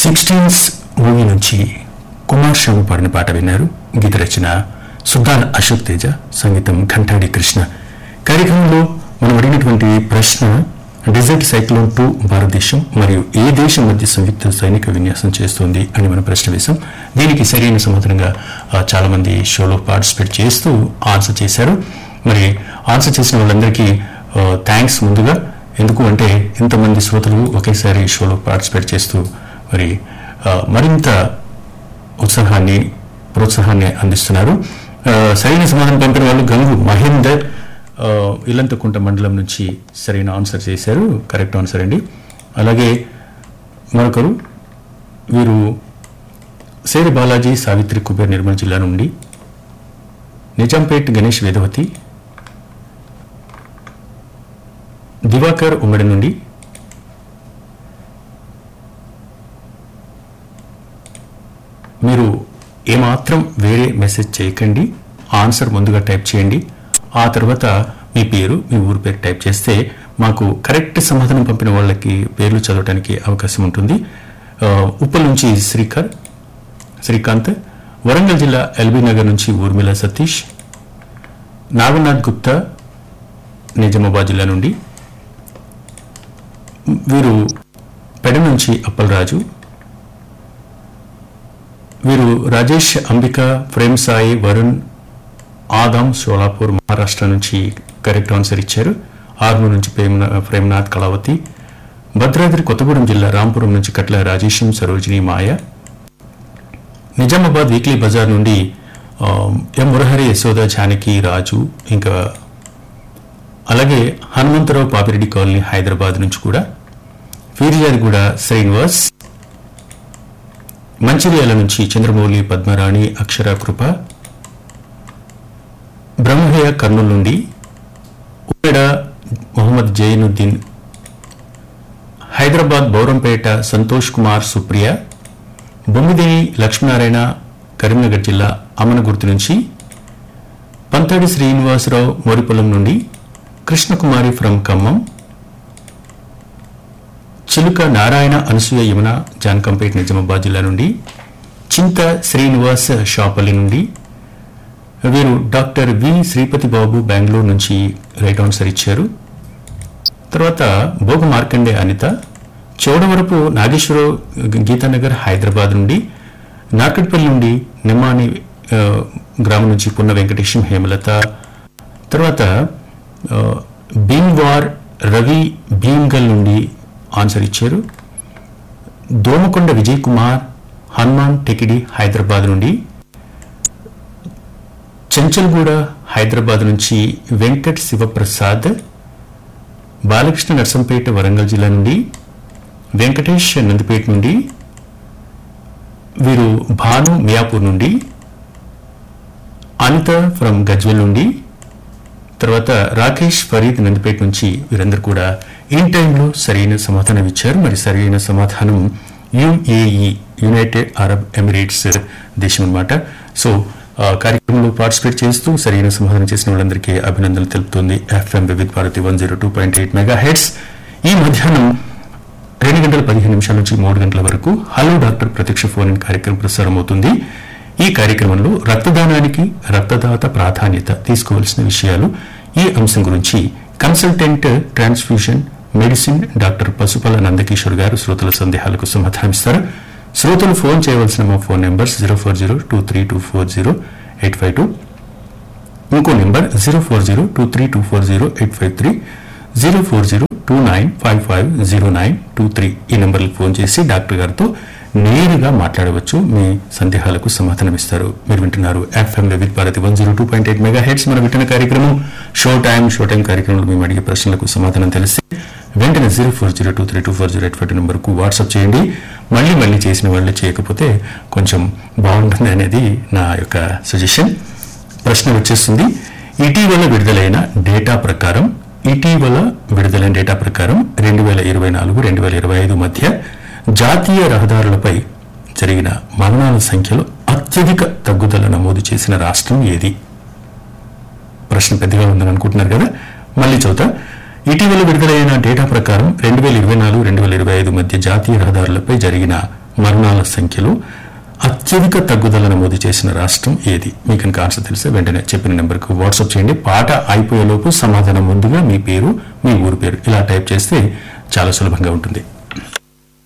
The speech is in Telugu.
సిక్స్టీన్స్ మూవీ నుంచి కుమార్ శర్మ పాడిన పాట విన్నారు గీత రచన సుల్తాన్ అశోక్ తేజ సంగీతం ఘంటాడి కృష్ణ కార్యక్రమంలో మనం అడిగినటువంటి ప్రశ్న డిజర్ట్ సైక్లోన్ టు భారతదేశం మరియు ఏ దేశం మధ్య సంయుక్త సైనిక విన్యాసం చేస్తుంది అని మనం ప్రశ్న వేశాం దీనికి సరైన సమాధానంగా ఆ, చాలా మంది షోలో పార్టిసిపేట్ చేస్తూ ఆన్సర్ చేశారు మరి ఆన్సర్ చేసిన వాళ్ళందరికీ థ్యాంక్స్ ముందుగా ఎందుకు అంటే ఇంతమంది శ్రోతలు ఒకేసారి షోలో పార్టిసిపేట్ చేస్తూ మరి ఆ, మరింత ఉత్సాహాన్ని ప్రోత్సాహాన్ని అందిస్తున్నారు ఆ, సరైన సమాధానం పంపిన వాళ్ళు గంగు మహేందర్ ఆ, ఇల్లంతకుంట మండలం నుంచి సరైన ఆన్సర్ చేశారు కరెక్ట్ ఆన్సర్ అండి అలాగే మరొకరు వీరు సేరి బాలాజీ సావిత్రి కుబేర్ నిర్మల్ జిల్లా నుండి నిజాంపేట్ గణేష్ వేదవతి దివాకర్ ఉమ్మడి నుండి మీరు ఏమాత్రం వేరే మెసేజ్ చేయకండి ఆన్సర్ ముందుగా టైప్ చేయండి ఆ తర్వాత మీ పేరు మీ ఊరు పేరు టైప్ చేస్తే మాకు కరెక్ట్ సమాధానం పంపిన వాళ్ళకి పేర్లు చదవడానికి అవకాశం ఉంటుంది ఆ, ఉప్పల్ నుంచి శ్రీకర్ శ్రీకాంత్ వరంగల్ జిల్లా ఎల్బీ నగర్ నుంచి ఊర్మిళ సతీష్ నాగనాథ్ గుప్తా నిజామాబాద్ జిల్లా నుండి వీరు పెడ నుంచి అప్పలరాజు వీరు రాజేష్ అంబిక ప్రేమ్ సాయి వరుణ్ ఆదాం షోలాపూర్ మహారాష్ట్ర నుంచి కరెక్ట్ ఆన్సర్ ఇచ్చారు ఆర్మూర్ నుంచి ప్రేమ్నా- ప్రేమ్నాథ్ కళావతి భద్రాద్రి కొత్తగూడెం జిల్లా రాంపురం నుంచి కట్ల రాజేశం సరోజిని మాయ నిజామాబాద్ వీక్లీ బజార్ నుండి ఆ, ఎం మురహరి యశోద జానకి రాజు ఇంకా అలాగే హనుమంతరావు పాపిరెడ్డి కాలనీ హైదరాబాద్ నుంచి కూడా ఫీర్యాదిగూడ శ్రీనివాస్ మంచిర్యాల నుంచి చంద్రమౌళి పద్మరాణి అక్షర కృప బ్రహ్మయ్య కర్నూలు నుండి ఉమ్మేడ మొహమ్మద్ జైనుద్దీన్ హైదరాబాద్ బౌరంపేట సంతోష్ కుమార్ సుప్రియ బొమ్మిదేని లక్ష్మీనారాయణ కరీంనగర్ జిల్లా అమనగుర్తు నుంచి పంతాడి శ్రీనివాసరావు మోరిపొలం నుండి కృష్ణకుమారి ఫ్రమ్ ఖమ్మం చిలుక నారాయణ అనసూయ యమున జాన్కంపేట్ నిజామాబాద్ జిల్లా నుండి చింత శ్రీనివాస్ షాపల్లి నుండి వీరు డాక్టర్ వి శ్రీపతి బాబు బెంగళూరు నుంచి రైట్ ఆన్సర్ ఇచ్చారు తర్వాత భోగ మార్కండే అనిత చౌడవరపు నాగేశ్వరరావు గీతానగర్ హైదరాబాద్ నుండి నార్కట్పల్లి నుండి నిమ్మాని ఆ, గ్రామం నుంచి పున్న వెంకటేశం హేమలత తర్వాత ఆ, భీమ్వార్ రవి భీమ్గల్ నుండి ఆన్సర్ ఇచ్చారు దోమకొండ విజయ్ కుమార్ హనుమాన్ టెకిడి హైదరాబాద్ నుండి చెంచల్గూడ హైదరాబాద్ నుంచి వెంకట్ శివప్రసాద్ బాలకృష్ణ నర్సంపేట వరంగల్ జిల్లా నుండి వెంకటేష్ నందిపేట నుండి వీరు భాను మియాపూర్ నుండి అనిత ఫ్రమ్ గజ్వెల్ నుండి తర్వాత రాకేష్ ఫరీద్ నందిపేట నుంచి వీరందరూ కూడా ఇన్ టైంలో సరైన సమాధానం ఇచ్చారు మరి సరైన సమాధానం యుఏఈ యునైటెడ్ అరబ్ ఎమిరేట్స్ దేశం అన్నమాట సో ఆ, కార్యక్రమంలో పార్టిసిపేట్ చేస్తూ సరైన సమాధానం చేసిన వాళ్ళందరికీ అభినందనలు తెలుపుతుంది FM Vividh Bharati one zero two point eight megahertz ఈ మధ్యాహ్నం రెండు గంటల పదిహేను నిమిషాల నుంచి మూడు గంటల వరకు హలో డాక్టర్ ప్రత్యక్ష ఫోన్ ఇన్ కార్యక్రమం ప్రసారం అవుతుంది ఈ కార్యక్రమంలో రక్తదానానికి రక్తదాత ప్రాధాన్యత తీసుకోవాల్సిన విషయాలు ఈ అంశం గురించి consultant transfusion medicine doctor Pasupala Nandakishore garu శ్రోతల సందేహాలకు సమాధానమిస్తారు శ్రోతలు ఫోన్ చేయవలసిన మా phone numbers zero four zero two three two four zero eight five two ఇంకో number zero four zero two three two four zero eight five three zero four zero two nine five five zero nine two three ఈ నెంబర్లకు ఫోన్ చేసి డాక్టర్ గారితో నేరుగా మాట్లాడవచ్చు మీ సందేహాలకు సమాధానం ఇస్తారు మీరు వింటున్నారు FM Vividh Bharati one zero two point eight megahertz మన వింటున్న కార్యక్రమం షో టైం షో టైం కార్యక్రమంలో మేము అడిగే ప్రశ్నలకు సమాధానం తెలిసి వెంటనే zero four zero two three two four zero eight five two నెంబర్కు వాట్సాప్ చేయండి మళ్ళీ మళ్ళీ చేసిన వాళ్ళు చేయకపోతే కొంచెం బాగుంటుంది అనేది నా యొక్క సజెషన్ ప్రశ్న వచ్చేస్తుంది ఇటీవల విడుదలైన డేటా ప్రకారం ఇటీవల విడుదలైన డేటా ప్రకారం రెండు వేల ఇరవై నాలుగు రెండు వేల ఇరవై ఐదు మధ్య జాతీయ రహదారులపై జరిగిన మరణాల సంఖ్యలో అత్యధిక తగ్గుదల నమోదు చేసిన రాష్ట్రం ఏది ప్రశ్న పెద్దగా ఉందని అనుకుంటున్నారు కదా మళ్ళీ చదువుతా ఇటీవల విడుదలైన డేటా ప్రకారం రెండు వేల ఇరవై నాలుగు రెండు వేల ఇరవై ఐదు మధ్య జాతీయ రహదారులపై జరిగిన మరణాల సంఖ్యలో అత్యధిక తగ్గుదల నమోదు చేసిన రాష్ట్రం ఏది మీకు కనుక ఆన్సర్ తెలిస్తే వెంటనే చెప్పిన నెంబర్కు వాట్సాప్ చేయండి పాట అయిపోయేలోపు సమాధానం ముందుగా మీ పేరు మీ ఊరు పేరు ఇలా టైప్ చేస్తే చాలా సులభంగా ఉంటుంది